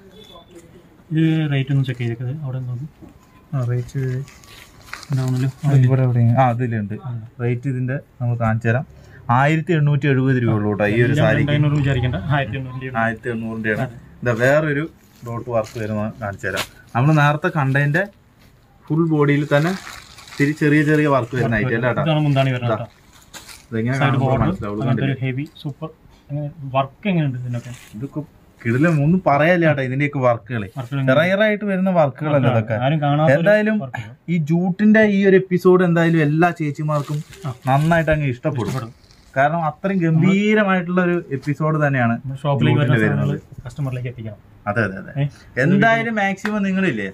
ഇത് റേറ്റ് ഒന്ന് ചെക്ക് ചെയ്തേക്കത് അവിടെ നോക്കും റേറ്റ് ഉണ്ടാവണല്ലോ ഇവിടെ എവിടെ ആ ഇതിലുണ്ട് റേറ്റ് ഇതിന്റെ നമുക്ക് കാണിച്ചു തരാം ആയിരത്തി എണ്ണൂറ്റി എഴുപത് രൂപ ഉള്ളൂ കേട്ടോ ഈ ഒരു സാരി രണ്ടായിരം വിചാരിക്കണ്ട ആയിരത്തി എണ്ണൂറ് ആയിരത്തി എണ്ണൂറിൻ്റെയാണ് ഇതാ വേറൊരു ഡോട്ട് വർക്ക് വരുന്നത് കാണിച്ചു തരാം നമ്മൾ നേരത്തെ കണ്ടതിന്റെ ഫുൾ ബോഡിയിൽ തന്നെ ഇത്തിരി ചെറിയ ചെറിയ വർക്ക് വരുന്ന ഐറ്റം അല്ല കേട്ടോ ഇതാണ് മുന്താണി വരുന്നത് കേട്ടോ ഇതെങ്ങനെ സൈഡ് കാണുമ്പോൾ ബോർഡർ മനസ്സിലാവുള്ളൂ അങ്ങനത്തെ കണ്ടില്ലേ ഒരു ഹെവി സൂപ്പർ വർക്ക് എങ്ങനെയുണ്ട് ഇതിനൊക്കെ ഇതൊക്കെ കിടിലം ഒന്നും പറയാല്ല കേട്ടോ ഇതിന്റെയൊക്കെ വർക്കുകളെ വർക്ക് റയർ ആയിട്ട് വരുന്ന വർക്കുകളല്ലേ ഇതൊക്കെ ആരും കാണാത്ത എന്തായാലും ഈ ജൂട്ടിന്റെ ഈ ഒരു എപ്പിസോഡ് എന്തായാലും എല്ലാ ചേച്ചിമാർക്കും ആ. നന്നായിട്ട് അങ്ങ് ഇഷ്ടപ്പെടും കാരണം അത്രയും ഗംഭീരമായിട്ടുള്ള ഒരു എപ്പിസോഡ് തന്നെയാണ് ഷോപ്പിലേക്ക് വരുന്ന ജൂട്ടില് സാധനങ്ങൾ കസ്റ്റമറിലേക്ക് എത്തിക്കണം അതെ അതെ അതെ ഏ? എന്തായാലും മാക്സിമം നിങ്ങളില്ലേ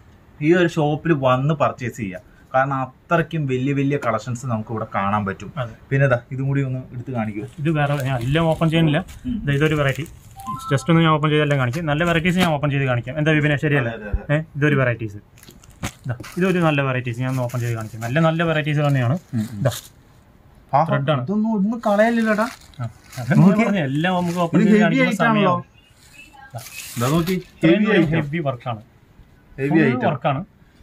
ഈ ഒരു ഷോപ്പിൽ വന്ന് പർച്ചേസ് ചെയ്യുക കാരണം അത്രയ്ക്കും വലിയ വലിയ കളക്ഷൻസ് നമുക്ക് ഇവിടെ കാണാൻ പറ്റും അതെ പിന്നെ ഇതാ ഇതും കൂടി ഒന്ന് എടുത്ത് കാണിക്കൂ ഇത് വേറെ ഞാൻ എല്ലാം ഓപ്പൺ ചെയ്യുന്നില്ല ദാ ഇതൊരു വെറൈറ്റി ജസ്റ്റ് ഒന്ന് ഞാൻ ഓപ്പൺ ചെയ്തെല്ലാം കാണിക്കാം നല്ല വെറൈറ്റീസ് ഞാൻ ഓപ്പൺ ചെയ്ത് കാണിക്കാം എന്താ വിപിനെ ശരിയല്ലേ അതെ, അതെ, ഏഹ് ഇതൊരു വെറൈറ്റീസ് ഇതൊരു നല്ല വെറൈറ്റീസ് ഞാൻ ഓപ്പൺ ചെയ്ത് കാണിക്കാം നല്ല നല്ല വെറൈറ്റീസ് തന്നെയാണ് ഇതാ ആഹാ, Thread ആണ്. ഇതൊന്നും ഒന്നും കളയല്ലില്ലടാ ആ, അതാണ് ഞാൻ പറഞ്ഞത്. എല്ലാം നമുക്ക് ഓപ്പൺ ഇത് ചെയ്ത് ഹെവി കാണിക്കുന്ന ആയിട്ടാണല്ലോ സമയം ഇതാ നോക്കി ഹെവി ആയിട്ട് ഹെവി വർക്കാണ് ഹെവി ആയിട്ട് വർക്കാണ്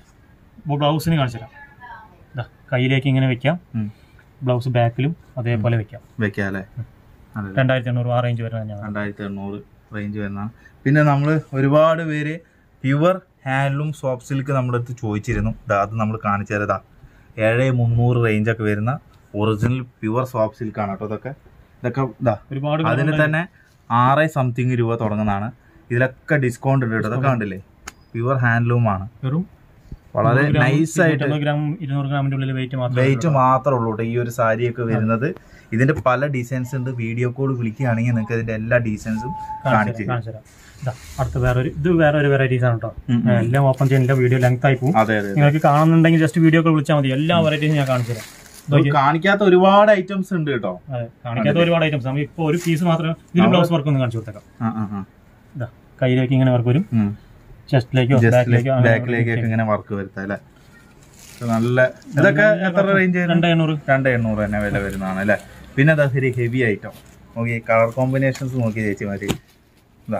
ബ്ലൗസിന് കാണിച്ചു തരാം ഇതാ കയ്യിലേക്ക് ഇങ്ങനെ വെക്കാം ബ്ലൗസ് ബാക്കിലും അതേപോലെ വെക്കാം വെക്കാം അല്ലേ അതെ രണ്ടായിരത്തി എണ്ണൂറ് ആ റേഞ്ച് വരുന്നത് തന്നെയാണ് രണ്ടായിരത്തി എണ്ണൂറ് റേഞ്ച് വരുന്നതാണ് പിന്നെ നമ്മൾ ഒരുപാട് പേര് പ്യുവർ ഹാൻഡ്ലൂം സോഫ്റ്റ് സിൽക്ക് നമ്മുടെ അടുത്ത് ചോദിച്ചിരുന്നു ദാ അത് നമ്മൾ കാണിച്ചു തരതാ ഏഴ് മുന്നൂറ് റേഞ്ചൊക്കെ വരുന്ന ഒറിജിനൽ പ്യുവർ സോഫ്റ്റ് സിൽക്ക് ആണ് കേട്ടോ ഇതൊക്കെ ഇതൊക്കെ ഇതാ ഒരുപാട് അതിന് തന്നെ ആറ് സംതിങ് രൂപ തുടങ്ങുന്നതാണ് ഇതിലൊക്കെ ഡിസ്കൗണ്ട് ഉണ്ട് കേട്ടോ ഇതൊക്കെ കണ്ടില്ലേ പ്യുവർ ഹാൻഡ്ലൂം ആണ് വെറും വളരെ നൂറ് ഗ്രാം, നൈസ് ആയിട്ട് ഇരുന്നൂറ്റമ്പത് ഗ്രാം ഇരുന്നൂറ് ഗ്രാമിന്റെ ഉള്ളിൽ വെയിറ്റ് മാത്രമേ വെയിറ്റ് മാത്രമേ ഉള്ളൂ കേട്ടോ ഈ ഒരു സാരിയൊക്കെ വരുന്നത് ഇതിന്റെ പല ഡിസൈൻസ് ഉണ്ട് വീഡിയോ കോൾ വിളിക്കുകയാണെങ്കിൽ നിങ്ങൾക്ക് ഇതിന്റെ എല്ലാ ഡിസൈൻസും കാണിച്ചു തരും. കാണിച്ചു തരാം ഇതാ അടുത്ത വേറൊരു ഇത് വേറൊരു വെറൈറ്റീസ് ആണ് കേട്ടോ ഉം, ഉം. എല്ലാം ഓപ്പൺ ചെയ്യുന്നില്ല വീഡിയോ ലെങ്ത് ആയി പോകും അതെ അതെ നിങ്ങൾക്ക് കാണുന്നുണ്ടെങ്കിൽ ജസ്റ്റ് വീഡിയോ ഒക്കെ വിളിച്ചാൽ മതി എല്ലാ വെറൈറ്റീസും ഞാൻ കാണിച്ചു തരാം ഇത് കാണിക്കാത്ത ഒരുപാട് ഐറ്റംസ് ഉണ്ട് കേട്ടോ അതെ കാണിക്കാത്ത ഒരുപാട് ഐറ്റംസ് നമുക്ക് ഇപ്പോൾ ഒരു പീസ് മാത്രമേ ഇതിൽ ബ്ലൗസ് വർക്ക് ഒന്ന് കാണിച്ചു കൊടുത്തേക്കാം ഇതാ കയ്യിലേക്ക് ഇങ്ങനെ വർക്ക് വരും ചെസ്റ്റിലേക്കോ ബാക്കിലേക്കോ ബാക്കിലേക്കൊക്കെ ഇങ്ങനെ വർക്ക് വരുത്താം അല്ലേ ഇത് നല്ല ഇതൊക്കെ എത്ര റേഞ്ച് രണ്ട് എണ്ണൂറ് രണ്ട് എണ്ണൂറ് തന്നെ വില വരുന്നതാണ് അല്ലേ പിന്നെ അതാ ശരി ഹെവി ഐറ്റം നോക്കി കളർ കോമ്പിനേഷൻസ് നോക്കി ചേച്ചിമാര് ഇതാ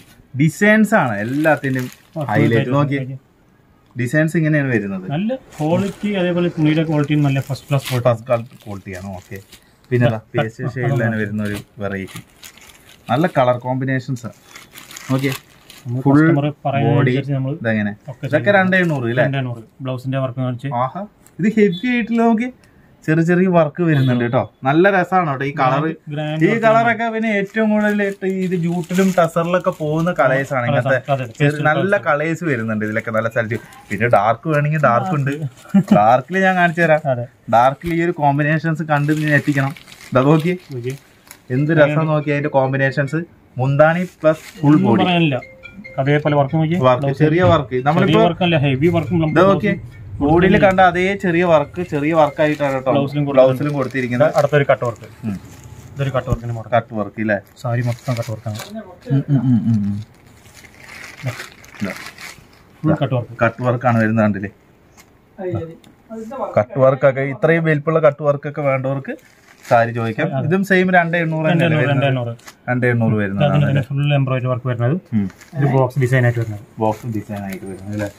ഡിസൈൻസ് ആണ് എല്ലാത്തിന്റെയും ഹൈലൈറ്റ് നോക്കി ഡിസൈൻസ് ഇങ്ങനെയാണ് വരുന്നത് നല്ല ക്വാളിറ്റി അതേപോലെ തുണിയുടെ ക്വാളിറ്റി നല്ല ഫസ്റ്റ് ക്ലാസ് ക്വാളിറ്റി ഫസ്റ്റ് ക്വാളിറ്റിയാണ് ഓക്കെ പിന്നെ അതാ പേസ്റ്റ് ഷെയ്ഡിൽ തന്നെ വരുന്ന ഒരു വെറൈറ്റി നല്ല colour combinations okay Full customer പറയുന്ന body. അനുസരിച്ച് നമ്മൾ ഇതെങ്ങനെ ഒക്കെ ഇതൊക്കെ രണ്ട് എണ്ണൂറ് അല്ലേ രണ്ട് എണ്ണൂറ് ബ്ലൗസിന്റെ വർക്ക് കാണിച്ച് ആഹാ ഇത് ഹെവി ആയിട്ടുള്ള നോക്കി ചെറിയ ചെറിയ വർക്ക് വരുന്നുണ്ട് കേട്ടോ നല്ല രസമാണ് കേട്ടോ ഈ കളറ് ഗ്രാൻഡ് ഈ കളറൊക്കെ പിന്നെ ഏറ്റവും കൂടുതൽ ഇട്ട് ഇത് ജൂട്ടിലും ടസറിലൊക്കെ പോകുന്ന കളേഴ്സ് ആണ് ഇങ്ങനത്തെ ചെറിയ- നല്ല കളേഴ്സ് വരുന്നുണ്ട് ഇതിലൊക്കെ നല്ല സ്ഥലത്ത് പിന്നെ ഡാർക്ക് വേണമെങ്കിൽ ഡാർക്ക് ഉണ്ട് ഡാർക്കിൽ ഞാൻ കാണിച്ചു തരാം അതെ ഡാർക്കിൽ ഈ ഒരു കോമ്പിനേഷൻസ് കണ്ട് നീ എത്തിക്കണം ഇതാ നോക്കി ഓക്കെ എന്ത് രസം നോക്കി അതിന്റെ കോമ്പിനേഷൻസ് മുന്താണി പ്ലസ് ഫുൾ ബോഡി പറയാനില്ല അതേപോലെ വർക്ക് നോക്കി വർക്ക് ചെറിയ വർക്ക് ചെറിയ നമ്മളിപ്പോ വർക്കല്ല ഹെവി വർക്കും ഇതാ നോക്കി ബോഡിയിൽ കണ്ട അതേ ചെറിയ വർക്ക് ചെറിയ വർക്ക് ആയിട്ടാണ് കേട്ടോ ബ്ലൗസിലും ബ്ലൗസിലും കൊടുത്തിരിക്കുന്നത് അടുത്തൊരു കട്ട് വർക്ക് ഇതൊരു കട്ട് വർക്കിന് മോഡൽ കട്ട് വർക്ക് ഇല്ലേ സാരി മൊത്തം കട്ട് വർക്കാണ് ഫുൾ കട്ട് വർക്ക് കട്ട് വർക്കാണ് വരുന്നത് കണ്ടില്ലേ കട്ട് വർക്കൊക്കെ ഇത്രയും വലിപ്പുള്ള കട്ട് വർക്കൊക്കെ വേണ്ടവർക്ക് സാരി ചോദിക്കാം ഇതും സെയിം രണ്ട് എണ്ണൂറ് രണ്ട് തന്നെയല്ലേ എണ്ണൂറ് രണ്ട് വരുന്നത്? എണ്ണൂറ് രണ്ട് എണ്ണൂറ് വരുന്നതാണ് അതിന് തന്നെ ഫുൾ എംബ്രോയിഡറി വർക്ക് വരുന്നത് ഇത് ബോക്സ് ഡിസൈൻ ആയിട്ട് വരുന്നത് ബോക്സ് ഡിസൈൻ ആയിട്ട് വരുന്നത് അല്ലേ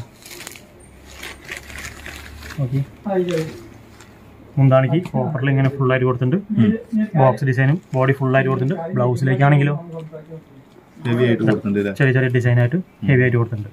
ഓക്കെ മുന്താണിക്ക് കോപ്പറിൽ ഇങ്ങനെ ഫുൾ ആയിട്ട് കൊടുത്തിട്ടുണ്ട് ബോക്സ് ഡിസൈനും ബോഡി ഫുൾ ആയിട്ട് കൊടുത്തിട്ടുണ്ട് ബ്ലൗസിലേക്കാണെങ്കിലോ ഹെവി ആയിട്ട് കൊടുക്കുന്നുണ്ട് അല്ലേ ചെറിയ ചെറിയ ഡിസൈൻ ആയിട്ട് ഹെവി ആയിട്ട് കൊടുത്തിട്ടുണ്ട്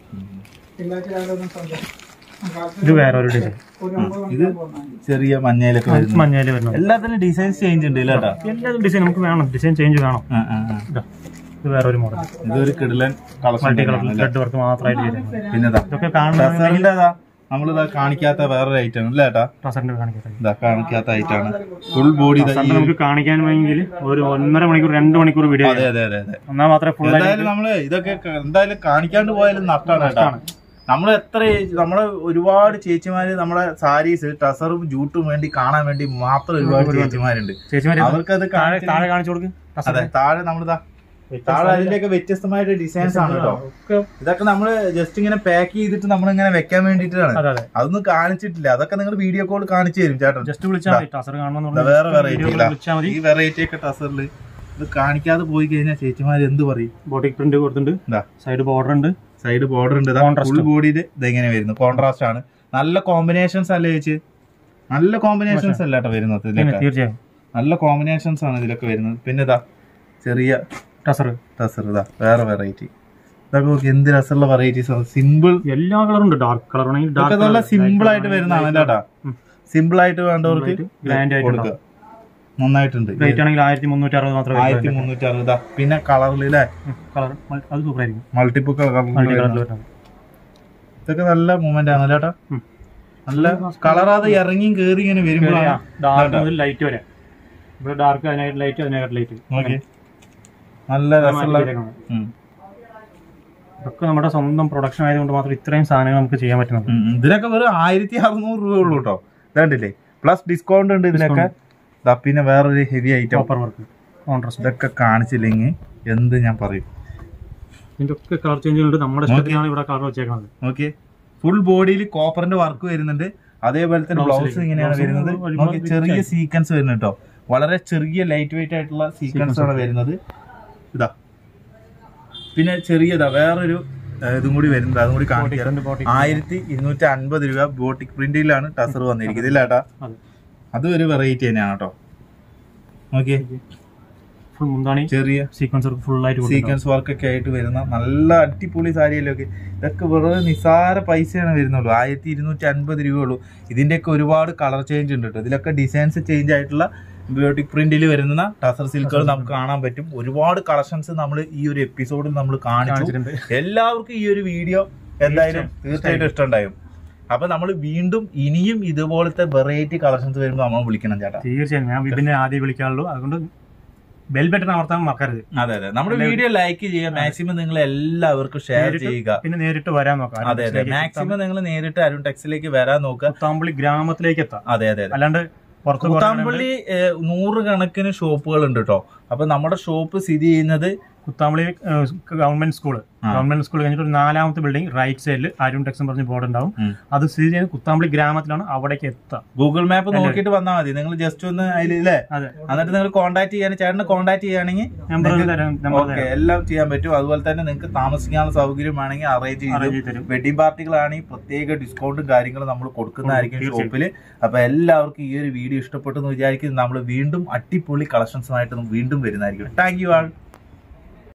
ഇത് വേറെ ഒരു ഡിസൈൻ ഇത് ചെറിയ മഞ്ഞയിലൊക്കെ വരുന്നത് മഞ്ഞയിൽ വരുന്നത് എല്ലാത്തിനും ഡിസൈൻസ് ചേഞ്ച് ഉണ്ട് ഇല്ലേ കേട്ടോ എല്ലാ ഡിസൈൻ നമുക്ക് വേണം ഡിസൈൻ ചേഞ്ച് വേണം ആ, ആ, ആ. ഇതാ ഇത് വേറെ ഒരു മോഡൽ ഇതൊരു കിടിലൻ collection multi colour thread work മാത്രമായിട്ട് ചെയ്തിട്ടുണ്ട് പിന്നെതാ ഇതൊക്കെ കാണുന്ന ടസറിന്റെതാ നമ്മളിതാ കാണിക്കാത്ത വേറൊരു ഐറ്റം അല്ലേ ഏട്ടാ ടസറിന്റെ കാണിക്കട്ടെ ഇതാ കാണിക്കാത്ത ഐറ്റാണ് ഫുൾ ബോഡി ടസറിന്റെ നമുക്ക് കാണിക്കാൻ വേണമെങ്കിൽ ഒരു ഒന്നര മണിക്കൂർ രണ്ട് മണിക്കൂർ വീഡിയോ അതെ അതെ അതെ അതെ എന്നാൽ മാത്രമേ ഫുൾ എന്തായാലും നമ്മള് ഇതൊക്കെ ക- എന്തായാലും കാണിക്കാണ്ട് പോയാലും നഷ്ടമാണ് കേട്ടോ നമ്മൾ എത്ര നമ്മള് ഒരുപാട് ചേച്ചിമാര് നമ്മുടെ സാരീസ് ടസറും ജൂട്ടും വേണ്ടി കാണാൻ വേണ്ടി മാത്രം ഒരുപാട് ചേച്ചിമാരുണ്ട് ചേച്ചിമാരെ അവർക്കത് താഴെ കാണിച്ച് താഴെ കാണിച്ചു കൊടുക്ക് അതെ താഴെ നമ്മളിതാ താഴെ അതിന്റെയൊക്കെ വ്യത്യസ്തമായിട്ട് ഡിസൈൻസ് ആണ് കേട്ടോ ഒക്കെ ഇതൊക്കെ നമ്മള് ജസ്റ്റ് ഇങ്ങനെ പാക്ക് ചെയ്തിട്ട് നമ്മൾ ഇങ്ങനെ വെക്കാൻ വേണ്ടിയിട്ടാണ് അതെ അതെ അതൊന്നും കാണിച്ചിട്ടില്ല അതൊക്കെ നിങ്ങൾ വീഡിയോ കോൾ കാണിച്ചു തരും ചേട്ടൻ ജസ്റ്റ് വിളിച്ചാൽ മതി ടസർ കാണണമെന്ന് ഇതാ വേറെ variety പറഞ്ഞാൽ ഇതാ. വിളിച്ചാൽ മതി ഈ വെറൈറ്റി ഒക്കെ ടസറിൽ ഇത് കാണിക്കാതെ പോയി കഴിഞ്ഞാൽ ചേച്ചിമാര് എന്ത് പറയും ബോട്ടിക് പ്രിന്റ് കൊടുത്തിട്ടുണ്ട് ഇതാ സൈഡ് ബോർഡർ ഉണ്ട് സൈഡ് ബോർഡർ ഉണ്ട് Contrast. ഫുൾ ബോഡിയിൽ ഇതെങ്ങനെ വരുന്നു കോൺട്രാസ്റ്റ് ആണ് നല്ല കോമ്പിനേഷൻസ് അല്ലേ ചേച്ചി നല്ല കോമ്പിനേഷൻസ് അല്ല കേട്ടോ വരുന്നത് പിന്നെ ഇതിലൊക്കെ തീർച്ചയായും നല്ല കോമ്പിനേഷൻസ് ആണ് ഇതിലൊക്കെ വരുന്നത് പിന്നെ ഇതാ ചെറിയ ടസർ ടസർ ഇതാ വേറെ വെറൈറ്റി ഇതൊക്കെ നോക്കി എന്ത് രസമുള്ള വെറൈറ്റീസ് ആണ് സിമ്പിൾ എല്ലാ കളറും ഉണ്ട് ഡാർക്ക് കളർ ആണെങ്കിൽ ഇതൊക്കെ നല്ല സിമ്പിൾ ആയിട്ട് വരുന്നതാണ് കേട്ടാ ഉം. സിമ്പിൾ ആയിട്ട് വേണ്ടവർക്ക് ഗ്രാൻഡ് ആയിട്ട് കൊടുക്കുക നന്നായിട്ടുണ്ട് റേറ്റ് ആണെങ്കിൽ ആയിരത്തി മുന്നൂറ്റി അറുപത് മാത്രമേ ആയിരത്തി മുന്നൂറ്റി അറുപതാ പിന്നെ കളറിൽ അല്ലേ കളർ അത് സൂപ്പർ ആയിരിക്കും മൾട്ടിപ്പിൾ മൾട്ടി കളറിൽ കളറിൽ വരുന്നത് ഇതൊക്കെ നല്ല മൂവ്മെന്റ് ആണ് ചേട്ടാ ഉം. നല്ല കളറാതെ ഇറങ്ങിയും കേറി ഇങ്ങനെ വരുമ്പോഴാണ് ഡാർക്ക് മുതൽ ലൈറ്റ് വരെ ഇവിടെ ഡാർക്ക് അതിനായിട്ട് ലൈറ്റ് അതിനായിട്ട് ലൈറ്റ് നോക്കി നല്ല രസമുള്ള ഉം. ഇതൊക്കെ നമ്മുടെ സ്വന്തം പ്രൊഡക്ഷൻ ആയതുകൊണ്ട് മാത്രം ഇത്രയും സാധനങ്ങൾ നമുക്ക് ചെയ്യാൻ പറ്റുന്നുണ്ട് ഉം, ഉം. ഇതിനൊക്കെ വെറും ആയിരത്തി അറുന്നൂറ് രൂപ ഉള്ളൂ കേട്ടോ ഇതാണ്ടില്ലേ പ്ലസ് ഡിസ്കൗണ്ട് ഉണ്ട് ഇതിനൊക്കെ ദാ പിന്നെ വേറൊരു heavy item copper work contrast ഇതൊക്കെ കാണിച്ചില്ലെങ്കിൽ എന്ത് ഞാൻ പറയും ഇതിന്റെ ഒക്കെ കളർ ചേഞ്ച് ഉണ്ട് നമ്മുടെ ഇഷ്ടത്തിനാണ് ഇവിടെ കളർ വെച്ചേക്കുന്നത് ഓക്കെ ഫുൾ ബോഡിയിൽ കോപ്പറിന്റെ വർക്ക് വരുന്നുണ്ട് അതേപോലെ തന്നെ Blouse ബ്ലൗസ് ലേക്ക്. ഇങ്ങനെയാണ് Blouse വരുന്നത് ഒരുപാട് നോക്കി rich ചെറിയ ആയി. സീക്വൻസ് വരുന്നുണ്ട് കേട്ടോ വളരെ ചെറിയ ലൈറ്റ് വെയിറ്റ് ആയിട്ടുള്ള സീക്വൻസ് ആണ് വരുന്നത് ഇതാ പിന്നെ ചെറിയതാ വേറൊരു ആ, ഇതും കൂടി വരുന്നത് അതും കൂടി കാണിക്കാം ബോട്ടിക് ആയിരത്തി ഇരുന്നൂറ്റി അൻപത് രൂപ ബോട്ടിക് പ്രിന്റിലാണ് ടസർ വന്നിരിക്കുന്നത് ഇല്ല ഏട്ടാ അതെ അതും ഒരു വെറൈറ്റി തന്നെയാണ് കേട്ടോ ഓക്കെ ഫുൾ മുന്താണി ചെറിയ സീക്വൻസ് വർക്ക് ഫുൾ ആയിട്ട് കൊടുത്തിട്ടുണ്ട്. സീക്വൻസ് വർക്ക് ഒക്കെ ആയിട്ട് വരുന്ന നല്ല അടിപൊളി സാരിയല്ലേ ഒക്കെ ഇതൊക്കെ വെറുതെ നിസാര പൈസയാണ് വരുന്നുള്ളൂ ആയിരത്തി ഇരുന്നൂറ്റി അൻപത് രൂപ ഉള്ളൂ ഇതിന്റെയൊക്കെ ഒരുപാട് കളർ ചേഞ്ച് ഉണ്ട് കേട്ടോ ഇതിലൊക്കെ ഡിസൈൻസ് ചേഞ്ച് ആയിട്ടുള്ള ബ്യൂട്ടിക് പ്രിന്റിൽ വരുന്ന ടസർ സിൽക്കുകൾ നമുക്ക് കാണാൻ പറ്റും ഒരുപാട് കളക്ഷൻസ് നമ്മൾ ഈ ഒരു എപ്പിസോഡിൽ നമ്മൾ കാണിച്ചു കാണിച്ചിട്ടുണ്ട് എല്ലാവർക്കും ഈ ഒരു വീഡിയോ എന്തായാലും തീർച്ചയായിട്ടും ഇഷ്ടമുണ്ടായും അപ്പൊ നമ്മൾ വീണ്ടും ഇനിയും ഇതുപോലത്തെ വെറൈറ്റി കളക്ഷൻസ് വരുമ്പോൾ നമ്മൾ വിളിക്കണം ചേട്ടാ തീർച്ചയായും ഞാൻ വിപിനെ ആദ്യം വിളിക്കാനുള്ളൂ അതുകൊണ്ട് ബെൽ ബട്ടൺ അമർത്താൻ മറക്കരുത് അതെ അതെ നമ്മുടെ വീഡിയോ ലൈക്ക് ചെയ്യുക മാക്സിമം നിങ്ങൾ എല്ലാവർക്കും ഷെയർ നേരിട്ട് ചെയ്യുക പിന്നെ നേരിട്ട് വരാൻ നോക്കാം അതെ അതെ മാക്സിമം നിങ്ങൾ നേരിട്ട് അരുൺ ടെക്സിലേക്ക് വരാൻ നോക്കുക കുത്താമ്പള്ളി ഗ്രാമത്തിലേക്ക് എത്താം അതെ അതെ അതെ അല്ലാണ്ട് പുറത്ത് കുത്താമ്പള്ളി ഏഹ്, നൂറുകണക്കിന് ഷോപ്പുകൾ ഉണ്ട് കേട്ടോ അപ്പൊ നമ്മുടെ ഷോപ്പ് സ്ഥിതി ചെയ്യുന്നത് കുത്താമ്പളി ഗവൺമെന്റ് സ്കൂൾ ആ. ഗവൺമെന്റ് സ്കൂൾ കഴിഞ്ഞിട്ട് ഒരു നാലാമത്തെ ബിൽഡിംഗ് റൈറ്റ് സൈഡിൽ അരുൺ ടെക്സ് പറഞ്ഞ ബോർഡ് ഉണ്ടാവും ഉം. അത് സ്ഥിതി ചെയ്യുന്നത് കുത്താമ്പളി ഗ്രാമത്തിലാണ് അവിടേക്ക് എത്താം ഗൂഗിൾ മാപ്പ് നോക്കിയിട്ട് വന്നാൽ മതി നിങ്ങൾ ജസ്റ്റ് ഒന്ന് അതിലല്ലേ അതെ എന്നിട്ട് നിങ്ങൾ കോൺടാക്ട് ചെയ്യാൻ ചേട്ടനെ കോൺടാക്ട് ചെയ്യുകയാണെങ്കിൽ നമ്പർ തരാം നമ്പർ ഓക്കെ എല്ലാം ചെയ്യാൻ പറ്റും അതുപോലെ തന്നെ നിങ്ങൾക്ക് താമസിക്കാനുള്ള സൗകര്യം വേണമെങ്കിൽ അറേഞ്ച് ചെയ്ത് അറേഞ്ച് ചെയ്ത് തരും വെഡിങ് പാർട്ടികളാണെങ്കിൽ പ്രത്യേക ഡിസ്കൗണ്ടും കാര്യങ്ങളും നമ്മൾ കൊടുക്കുന്നതായിരിക്കും തീർച്ചയായും. ഷോപ്പിൽ അപ്പൊ എല്ലാവർക്കും ഈ ഒരു വീഡിയോ ഇഷ്ടപ്പെട്ടു എന്ന് വിചാരിക്കുന്നു നമ്മൾ വീണ്ടും അടിപൊളി കളക്ഷൻസുമായിട്ട് വീണ്ടും വരുന്നതായിരിക്കും താങ്ക് യു ആൾ